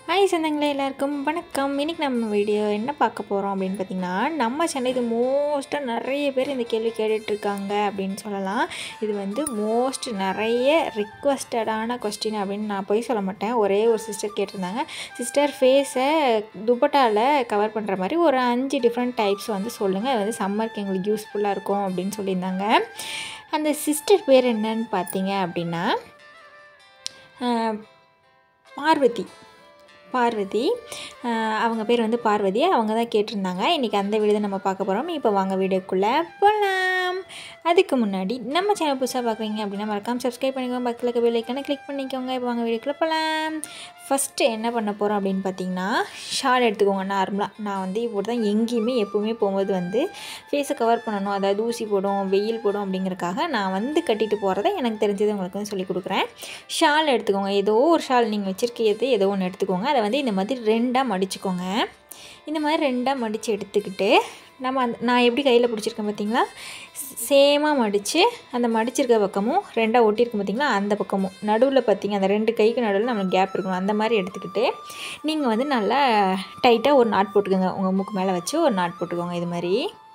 hi சொந்தங்களே எல்லாருக்கும் வணக்கம் இன்றைக்கி நம்ம வீடியோ என்ன பார்க்க போகிறோம் அப்படின்னு பார்த்தீங்கன்னா நம்ம சேனல் இது மோஸ்ட்டாக நிறைய பேர் இந்த கேள்வி கேட்டுட்ருக்காங்க அப்படின்னு சொல்லலாம் இது வந்து மோஸ்ட் நிறைய ரிக்வஸ்டடான கொஸ்டின் அப்படின்னு நான் போய் சொல்ல மாட்டேன் ஒரே ஒரு சிஸ்டர் கேட்டிருந்தாங்க சிஸ்டர் ஃபேஸை துப்பட்டாவில் கவர் பண்ணுற மாதிரி ஒரு அஞ்சு டிஃப்ரெண்ட் டைப்ஸ் வந்து சொல்லுங்கள் அது வந்து சம்மருக்கு எங்களுக்கு யூஸ்ஃபுல்லாக இருக்கும் அப்படின்னு சொல்லியிருந்தாங்க அந்த சிஸ்டர் பேர் என்னன்னு பார்த்தீங்க அப்படின்னா ஆஹ், பார்வதி பார்வதி ஆஹ் அவங்க பேர் வந்து பார்வதி அவங்க தான் கேட்டிருந்தாங்க இன்றைக்கி அந்த வீடியோ தான் நம்ம பார்க்க போகிறோம் இப்போ வாங்க வீடியோக்குள்ளே போகலாம் அதுக்கு முன்னாடி நம்ம சேனல் புதுசாக பார்க்குறீங்க அப்படின்னா மறக்காம சப்ஸ்கிரைப் பண்ணிக்கோங்க பக்கத்தில் இருக்க பெல்லைக்கான கிளிக் பண்ணிக்கோங்க இப்போ வாங்க வீடியோக்குள்ளே போகலாம் ஃபஸ்ட்டு என்ன பண்ண போகிறோம் அப்படின்னு பார்த்தீங்கன்னா ஷால் எடுத்துக்கோங்க நார்மலாக நான் வந்து இப்படி தான் எங்கேயுமே எப்போவுமே போகும்போது வந்து ஃபேஸை கவர் பண்ணணும் அதாவது ஊசி போடும் வெயில் போடும் அப்படிங்கிறக்காக நான் வந்து கட்டிட்டு போகிறத எனக்கு தெரிஞ்சதை உங்களுக்கு வந்து சொல்லிக் கொடுக்குறேன் ஷால் எடுத்துக்கோங்க ஏதோ ஒரு ஷால் நீங்கள் வச்சுருக்கிறது ஏதோ ஒன்று எடுத்துக்கோங்க அதை வந்து இந்த மாதிரி ரெண்டாக மடிச்சுக்கோங்க இந்த மாதிரி ரெண்டாக மடித்து எடுத்துக்கிட்டு நம்ம அந்த நான் எப்படி கையில் பிடிச்சிருக்கேன் பார்த்தீங்களா சேமாக மடித்து அந்த மடிச்சிருக்க பக்கமும் ரெண்டாக ஒட்டியிருக்கும் பார்த்தீங்களா அந்த பக்கமும் நடுவில் பார்த்தீங்க அந்த ரெண்டு கைக்கு நடுவில் நம்மளுக்கு கேப் இருக்கணும் அந்த மாதிரி எடுத்துக்கிட்டு நீங்கள் வந்து நல்லா டைட்டாக ஒரு நாட் போட்டுக்கோங்க உங்கள் மூக்கு மேலே வச்சு ஒரு நாட் போட்டுக்கோங்க இது மாதிரி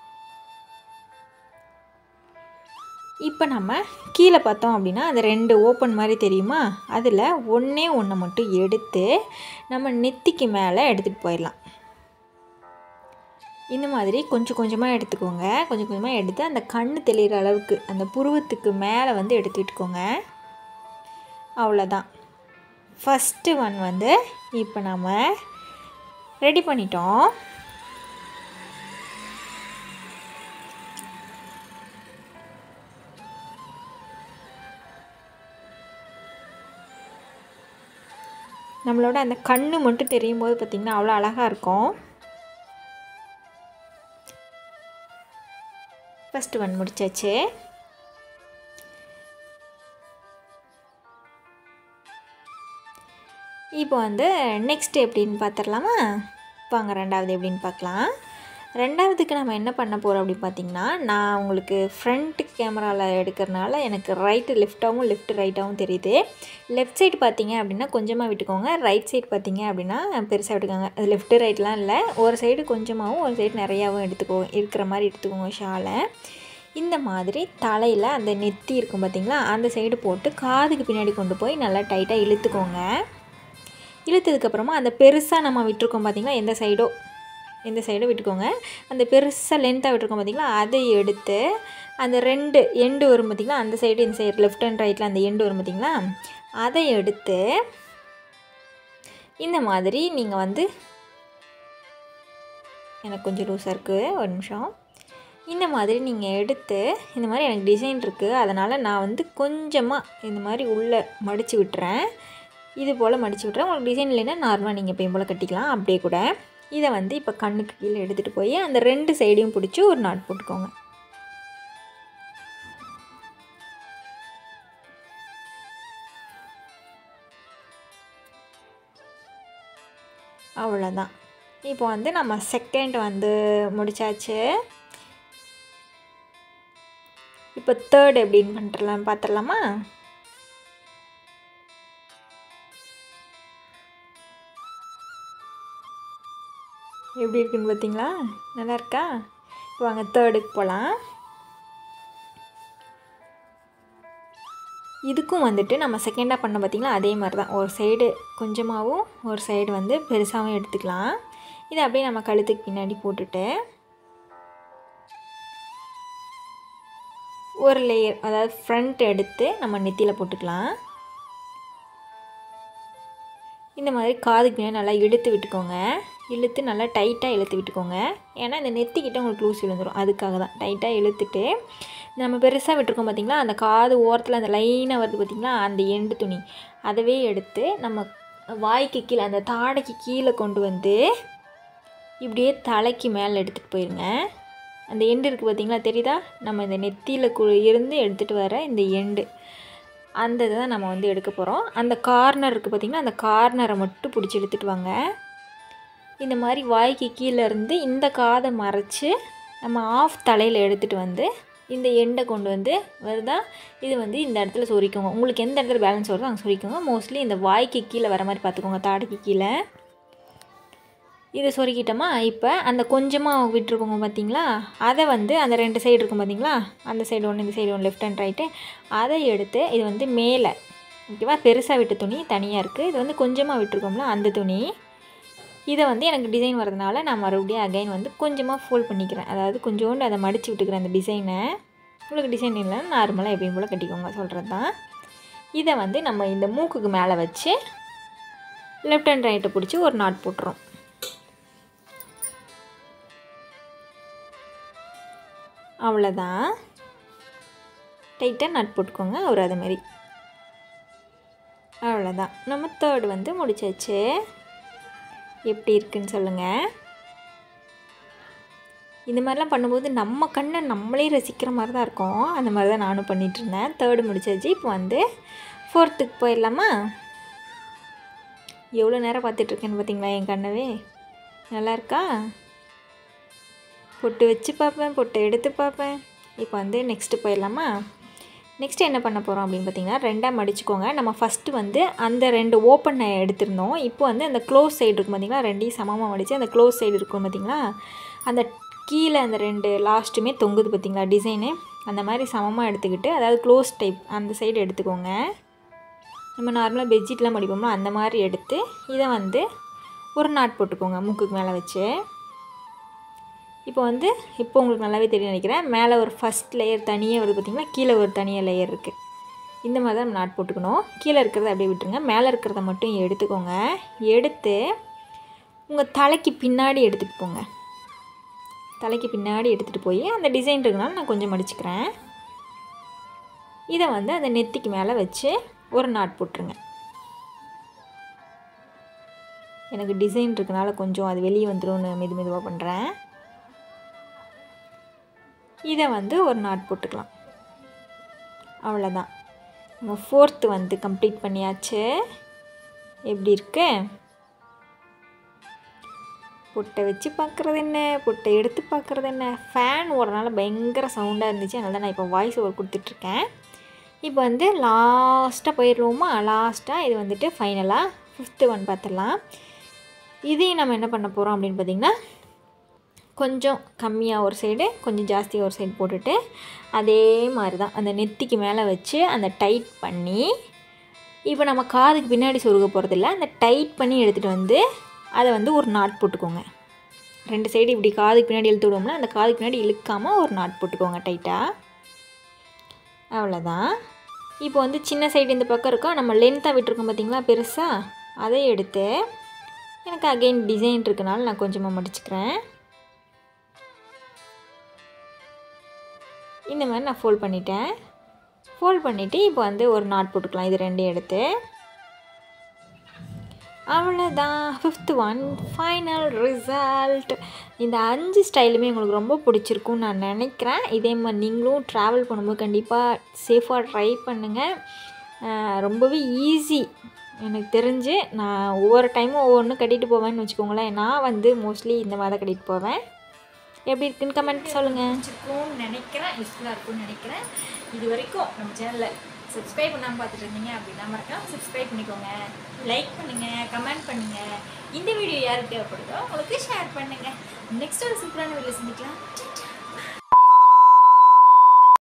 இப்போ நம்ம கீழே பார்த்தோம் அப்படின்னா அந்த ரெண்டு ஓப்பன் மாதிரி தெரியுமா அதில் ஒன்றே ஒன்று மட்டும் எடுத்து நம்ம நெத்திக்கு மேலே எடுத்துகிட்டு போயிடலாம் இந்த மாதிரி கொஞ்சம் கொஞ்சமாக எடுத்துக்கோங்க கொஞ்சம் கொஞ்சமாக எடுத்து அந்த கண் தெளிகிற அளவுக்கு அந்த புருவத்துக்கு மேலே வந்து எடுத்துக்கிட்டுக்கோங்க அவ்வளோதான் ஃபஸ்ட்டு ஒன் வந்து இப்போ நம்ம ரெடி பண்ணிட்டோம் நம்மளோட அந்த கண்ணு மட்டும் தெரியும் போது பார்த்திங்கன்னா அவ்வளோ அழகாக இருக்கும் ஃபஸ்ட்டு ஒன் முடிச்சாச்சு இப்போ வந்து நெக்ஸ்ட் எப்படின்னு பார்த்துடலாமா வாங்க ரெண்டாவது எப்படின்னு பார்க்கலாம் ரெண்டாவதுக்கு நம்ம என்ன பண்ண போகிறோம் அப்படின்னு பார்த்தீங்கன்னா நான் உங்களுக்கு ஃப்ரண்ட் கேமராவில் எடுக்கிறனால எனக்கு ரைட்டு லெஃப்ட்டாகவும் லெஃப்ட் ரைட்டாகவும் தெரியுது லெஃப்ட் சைடு பார்த்தீங்க அப்படின்னா கொஞ்சமாக விட்டுக்கோங்க ரைட் சைடு பார்த்தீங்க அப்படின்னா பெருசாக விட்டுக்கோங்க அது லெஃப்ட்டு ரைட்லாம் இல்லை ஒரு சைடு கொஞ்சமாகவும் ஒரு சைடு நிறையாவும் எடுத்துக்கோ இருக்கிற மாதிரி எடுத்துக்கோங்க ஷாலை இந்த மாதிரி தலையில் அந்த நெத்தி இருக்கும் பார்த்தீங்களா அந்த சைடு போட்டு காதுக்கு பின்னாடி கொண்டு போய் நல்லா டைட்டாக இழுத்துக்கோங்க இழுத்ததுக்கப்புறமா அந்த பெருசாக நம்ம விட்டுருக்கோம் பார்த்தீங்களா எந்த சைடோ எந்த சைடோ விட்டுக்கோங்க அந்த பெருசாக லென்த்தாக விட்டுருக்கோம் பார்த்தீங்களா அதை எடுத்து அந்த ரெண்டு எண்டு வரும் பார்த்தீங்களா அந்த சைடு இந்த சைடு லெஃப்ட் அண்ட் ரைட்டில் அந்த எண்டு வரும் பார்த்தீங்களா அதை எடுத்து இந்த மாதிரி நீங்கள் வந்து எனக்கு கொஞ்சம் லூஸாக இருக்குது ஒரு நிமிஷம் இந்த மாதிரி நீங்கள் எடுத்து இந்த மாதிரி எனக்கு டிசைன் இருக்குது அதனால் நான் வந்து கொஞ்சமாக இந்த மாதிரி உள்ளே மடித்து விட்டுறேன் இது போல் மடித்து விட்றேன் உங்களுக்கு டிசைன் இல்லைன்னா நார்மலாக நீங்கள் எப்பயும் போல் கட்டிக்கலாம் அப்படியே கூட இதை வந்து இப்போ கண்ணுக்கு கீழே எடுத்துகிட்டு போய் அந்த ரெண்டு சைடையும் பிடிச்சி ஒரு நாட் போட்டுக்கோங்க அவ்வளோதான் இப்போ வந்து நம்ம செகண்ட் வந்து முடிச்சாச்சு இப்போ தேர்ட் எப்படின்னு பண்ணுறலாம் பார்த்துடலாமா எப்படி இருக்குன்னு பார்த்தீங்களா நல்லா இருக்கா இப்போ வாங்க தேர்டுக்கு போகலாம் இதுக்கும் வந்துட்டு நம்ம செகண்டாக பண்ண பார்த்திங்களா அதே மாதிரி தான் ஒரு சைடு கொஞ்சமாகவும் ஒரு சைடு வந்து பெருசாகவும் எடுத்துக்கலாம் இதை அப்படியே நம்ம கழுத்துக்கு பின்னாடி போட்டுட்டு ஒரு லேயர் அதாவது ஃப்ரண்ட் எடுத்து நம்ம நெத்தியில் போட்டுக்கலாம் இந்த மாதிரி காதுக்கு பின்னாடி நல்லா இழுத்து விட்டுக்கோங்க இழுத்து நல்லா டைட்டாக இழுத்து விட்டுக்கோங்க ஏன்னா இந்த நெத்திக்கிட்ட உங்களுக்கு லூஸ் விழுந்துடும் அதுக்காக தான் டைட்டாக இழுத்துட்டு நம்ம பெருசாக விட்டுருக்கோம் பார்த்திங்களா அந்த காது ஓரத்தில் அந்த லைனாக வருது பார்த்திங்களா அந்த எண்டு துணி அதவே எடுத்து நம்ம வாய்க்கு கீழே அந்த தாடைக்கு கீழே கொண்டு வந்து இப்படியே தலைக்கு மேலே எடுத்துகிட்டு போயிருங்க அந்த எண்டு இருக்குது பார்த்திங்களா தெரியுதா நம்ம இந்த நெத்தியில் கு இருந்து எடுத்துகிட்டு வர இந்த எண்டு அந்த இதை தான் நம்ம வந்து எடுக்க போகிறோம் அந்த கார்னர் இருக்குது பார்த்திங்கன்னா அந்த கார்னரை மட்டும் பிடிச்சி எடுத்துகிட்டு வாங்க இந்த மாதிரி வாய்க்கு கீழே இருந்து இந்த காதை மறைச்சி நம்ம ஆஃப் தலையில் எடுத்துகிட்டு வந்து இந்த எண்டை கொண்டு வந்து வருதா இது வந்து இந்த இடத்துல சொரிக்கோங்க உங்களுக்கு எந்த இடத்துல பேலன்ஸ் வருதோ அங்கே சொரிக்கோங்க மோஸ்ட்லி இந்த வாய்க்கு கீழே வர மாதிரி பார்த்துக்கோங்க தாடைக்கு கீழே இதை சொருக்கிட்டோமா இப்போ அந்த கொஞ்சமாக விட்டுருக்கோங்க பார்த்தீங்களா அதை வந்து அந்த ரெண்டு சைடு இருக்கும் பார்த்தீங்களா அந்த சைடு ஒன்று இந்த சைடு ஒன்று லெஃப்ட் அண்ட் ரைட்டு அதை எடுத்து இது வந்து மேலே ஓகேவா பெருசாக விட்ட துணி தனியாக இருக்குது இது வந்து கொஞ்சமாக விட்டுருக்கோம்ல அந்த துணி இதை வந்து எனக்கு டிசைன் வரதுனால நான் மறுபடியும் அகைன் வந்து கொஞ்சமாக ஃபோல்ட் பண்ணிக்கிறேன் அதாவது கொஞ்சோண்டு அதை மடித்து விட்டுக்கிறேன் அந்த டிசைனை உங்களுக்கு டிசைன் இல்லைன்னா நார்மலாக எப்பயும் போல் கட்டிக்கோங்க சொல்கிறது தான் இதை வந்து நம்ம இந்த மூக்குக்கு மேலே வச்சு லெஃப்ட் அண்ட் ரைட்டை பிடிச்சி ஒரு நாட் போட்டுரும் அவ்வளோதான் டைட்டாக நட் போட்டுக்கோங்க ஒரு அது மாதிரி அவ்வளோதான் நம்ம தேர்டு வந்து முடிச்சாச்சு எப்படி இருக்குன்னு சொல்லுங்கள் இந்த மாதிரிலாம் பண்ணும்போது நம்ம கண்ணை நம்மளே ரசிக்கிற மாதிரி தான் இருக்கும் அந்த மாதிரி தான் நானும் பண்ணிகிட்டு இருந்தேன் தேர்டு முடிச்சாச்சு இப்போ வந்து ஃபோர்த்துக்கு போயிடலாமா எவ்வளோ நேரம் பார்த்துட்ருக்கேன்னு பார்த்தீங்களா என் கண்ணவே நல்லா இருக்கா பொட்டு வச்சு பார்ப்பேன் பொட்டு எடுத்து பார்ப்பேன் இப்போ வந்து நெக்ஸ்ட்டு போயிடலாமா நெக்ஸ்ட் என்ன பண்ண போகிறோம் அப்படின்னு பார்த்தீங்கன்னா ரெண்டாக மடிச்சுக்கோங்க நம்ம ஃபஸ்ட்டு வந்து அந்த ரெண்டு ஓப்பன் எடுத்திருந்தோம் இப்போ வந்து அந்த க்ளோஸ் சைடு இருக்கும் பார்த்தீங்களா ரெண்டையும் சமமாக மடித்து அந்த க்ளோஸ் சைடு இருக்கும் பார்த்தீங்களா அந்த கீழே அந்த ரெண்டு லாஸ்ட்டுமே தொங்குது பார்த்தீங்களா டிசைனு அந்த மாதிரி சமமாக எடுத்துக்கிட்டு அதாவது க்ளோஸ் டைப் அந்த சைடு எடுத்துக்கோங்க நம்ம நார்மலாக பெட்ஷீட்லாம் மடிப்போம்ல அந்த மாதிரி எடுத்து இதை வந்து ஒரு நாட் போட்டுக்கோங்க மூக்குக்கு மேலே வச்சு இப்போ வந்து இப்போ உங்களுக்கு நல்லாவே தெரியும் நினைக்கிறேன் மேலே ஒரு ஃபஸ்ட் லேயர் தனியாக வருது பார்த்திங்களா கீழே ஒரு தனியாக லேயர் இருக்குது இந்த மாதிரி தான் நம்ம நாட் போட்டுக்கணும் கீழே இருக்கிறத அப்படியே விட்டுருங்க மேலே இருக்கிறத மட்டும் எடுத்துக்கோங்க எடுத்து உங்கள் தலைக்கு பின்னாடி எடுத்துகிட்டு போங்க தலைக்கு பின்னாடி எடுத்துகிட்டு போய் அந்த டிசைன் இருக்கனால நான் கொஞ்சம் மடிச்சுக்கிறேன் இதை வந்து அந்த நெத்திக்கு மேலே வச்சு ஒரு நாட் போட்டுருங்க எனக்கு டிசைன் இருக்கனால கொஞ்சம் அது வெளியே வந்துடும் மெது மெதுவாக பண்ணுறேன் இதை வந்து ஒரு நாட் போட்டுக்கலாம் அவ்வளோதான் நம்ம ஃபோர்த்து வந்து கம்ப்ளீட் பண்ணியாச்சு எப்படி இருக்கு பொட்டை வச்சு பார்க்குறது என்ன பொட்டை எடுத்து பார்க்குறது என்ன ஃபேன் ஓடுறதுனால பயங்கர சவுண்டாக இருந்துச்சு அதனால தான் நான் இப்போ வாய்ஸ் ஓவர் கொடுத்துட்ருக்கேன் இப்போ வந்து லாஸ்ட்டாக போயிடுவோமா லாஸ்ட்டாக இது வந்துட்டு ஃபைனலாக ஃபிஃப்த்து ஒன் பார்த்துடலாம் இதையும் நம்ம என்ன பண்ண போகிறோம் அப்படின்னு பார்த்திங்கன்னா கொஞ்சம் கம்மியாக ஒரு சைடு கொஞ்சம் ஜாஸ்தியாக ஒரு சைடு போட்டுட்டு அதே மாதிரி தான் அந்த நெத்திக்கு மேலே வச்சு அந்த டைட் பண்ணி இப்போ நம்ம காதுக்கு பின்னாடி சொருக போகிறதில்ல அந்த டைட் பண்ணி எடுத்துகிட்டு வந்து அதை வந்து ஒரு நாட் போட்டுக்கோங்க ரெண்டு சைடு இப்படி காதுக்கு பின்னாடி இழுத்து விடுவோம்னா அந்த காதுக்கு பின்னாடி இழுக்காமல் ஒரு நாட் போட்டுக்கோங்க டைட்டாக அவ்வளோதான் இப்போ வந்து சின்ன சைடு இந்த பக்கம் இருக்கா நம்ம லென்த்தாக விட்டுருக்கோம் பார்த்தீங்களா பெருசாக அதை எடுத்து எனக்கு அகெயின் டிசைன் இருக்கனால நான் கொஞ்சமாக மடிச்சுக்கிறேன் இந்த மாதிரி நான் ஃபோல்ட் பண்ணிட்டேன் ஃபோல்ட் பண்ணிவிட்டு இப்போ வந்து ஒரு நாட் போட்டுக்கலாம் இது ரெண்டையும் எடுத்து அவ்வளோதான் ஃபிஃப்த்து ஒன் ஃபைனல் ரிசல்ட் இந்த அஞ்சு ஸ்டைலுமே உங்களுக்கு ரொம்ப பிடிச்சிருக்கும்னு நான் நினைக்கிறேன் இதே மாதிரி நீங்களும் ட்ராவல் பண்ணும்போது கண்டிப்பாக சேஃபாக ட்ரை பண்ணுங்கள் ரொம்பவே ஈஸி எனக்கு தெரிஞ்சு நான் ஒவ்வொரு டைமும் ஒவ்வொன்றும் கட்டிட்டு போவேன்னு வச்சுக்கோங்களேன் நான் வந்து மோஸ்ட்லி இந்த மாதிரி தான் கட்டிட்டு போவேன் எப்படி இருக்குன்னு கமெண்ட் சொல்லுங்கள் இருக்கும்னு நினைக்கிறேன் யூஸ்ஃபுல்லாக இருக்கும்னு நினைக்கிறேன் இது வரைக்கும் நம்ம சேனலில் சப்ஸ்கிரைப் பண்ணாமல் பார்த்துட்டு இருந்தீங்க அப்படின்னா மறக்காம சப்ஸ்கிரைப் பண்ணிக்கோங்க லைக் பண்ணுங்கள் கமெண்ட் பண்ணுங்கள் இந்த வீடியோ யாருக்கு தேவைப்படுதோ உங்களுக்கு ஷேர் பண்ணுங்கள் நெக்ஸ்ட் ஒரு சூப்பரான வீடியோ சந்திக்கலாம்